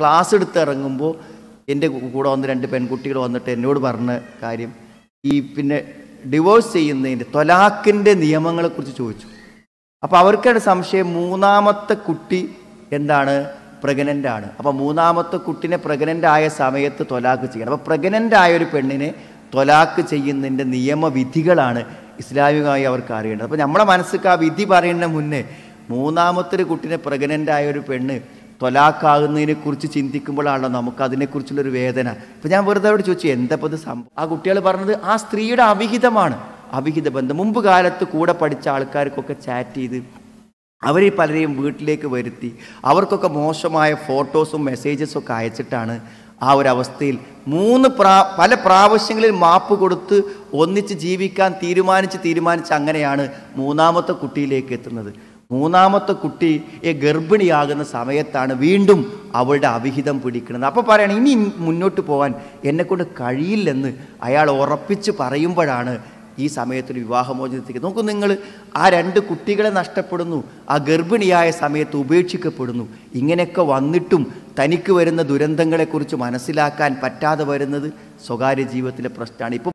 class എടുത്ത് ഇറങ്ങുമ്പോൾ എൻ്റെ കൂടെ വന്ന് രണ്ട് പെൺകുട്ടികൾ വന്നിട്ട് എന്നോട് പറഞ്ഞ കാര്യം ഈ പിന്നെ ഡിവോഴ്സ് ചെയ്യുന്നതിൻ്റെ തൊലാക്കിൻ്റെ നിയമങ്ങളെക്കുറിച്ച് ചോദിച്ചു അപ്പോൾ അവർക്കൊരു സംശയം മൂന്നാമത്തെ കുട്ടി എന്താണ് പ്രഗ്നൻ്റ് ആണ് അപ്പോൾ മൂന്നാമത്തെ കുട്ടിനെ പ്രഗ്നൻ്റ് ആയ സമയത്ത് തൊലാക്ക് ചെയ്യണം അപ്പോൾ പ്രഗ്നൻ്റ് ആയ ഒരു പെണ്ണിനെ തൊലാക്ക് ചെയ്യുന്നതിൻ്റെ നിയമവിധികളാണ് ഇസ്ലാമികമായി അവർക്ക് അറിയേണ്ടത് അപ്പോൾ നമ്മളെ മനസ്സിക്ക് ആ വിധി പറയുന്നതിന് മുന്നേ മൂന്നാമത്തെ ഒരു കുട്ടിനെ പ്രഗ്നൻ്റ് ആയ ഒരു പെണ്ണ് തൊലാക്കാകുന്നതിനെ കുറിച്ച് ചിന്തിക്കുമ്പോഴാണല്ലോ നമുക്ക് അതിനെക്കുറിച്ചുള്ളൊരു വേദന ഇപ്പം ഞാൻ വെറുതെ അവിടെ ചോദിച്ചു എന്താ ഇപ്പോൾ ഇത് സംഭവം ആ കുട്ടികൾ പറഞ്ഞത് ആ സ്ത്രീയുടെ അവിഹിതമാണ് അവിഹിത ബന്ധം മുമ്പ് കാലത്ത് കൂടെ പഠിച്ച ആൾക്കാർക്കൊക്കെ ചാറ്റ് ചെയ്ത് അവർ പലരെയും വീട്ടിലേക്ക് വരുത്തി അവർക്കൊക്കെ മോശമായ ഫോട്ടോസും മെസ്സേജസും ഒക്കെ അയച്ചിട്ടാണ് ആ ഒരു അവസ്ഥയിൽ മൂന്ന് പ്രാ പല പ്രാവശ്യങ്ങളിൽ മാപ്പ് കൊടുത്ത് ഒന്നിച്ച് ജീവിക്കാൻ തീരുമാനിച്ച് തീരുമാനിച്ച് അങ്ങനെയാണ് മൂന്നാമത്തെ കുട്ടിയിലേക്ക് എത്തുന്നത് മൂന്നാമത്തെ കുട്ടിയെ ഗർഭിണിയാകുന്ന സമയത്താണ് വീണ്ടും അവളുടെ അവിഹിതം പിടിക്കുന്നത് അപ്പോൾ പറയണം ഇനി മുന്നോട്ട് പോകാൻ എന്നെക്കൊണ്ട് കഴിയില്ലെന്ന് അയാൾ ഉറപ്പിച്ച് പറയുമ്പോഴാണ് ഈ സമയത്തൊരു വിവാഹമോചനത്തേക്ക് നോക്കൂ നിങ്ങൾ ആ രണ്ട് കുട്ടികളെ നഷ്ടപ്പെടുന്നു ആ ഗർഭിണിയായ സമയത്ത് ഉപേക്ഷിക്കപ്പെടുന്നു ഇങ്ങനെയൊക്കെ വന്നിട്ടും തനിക്ക് വരുന്ന ദുരന്തങ്ങളെക്കുറിച്ച് മനസ്സിലാക്കാൻ പറ്റാതെ വരുന്നത് സ്വകാര്യ ജീവിതത്തിലെ പ്രശ്നമാണ് ഇപ്പോൾ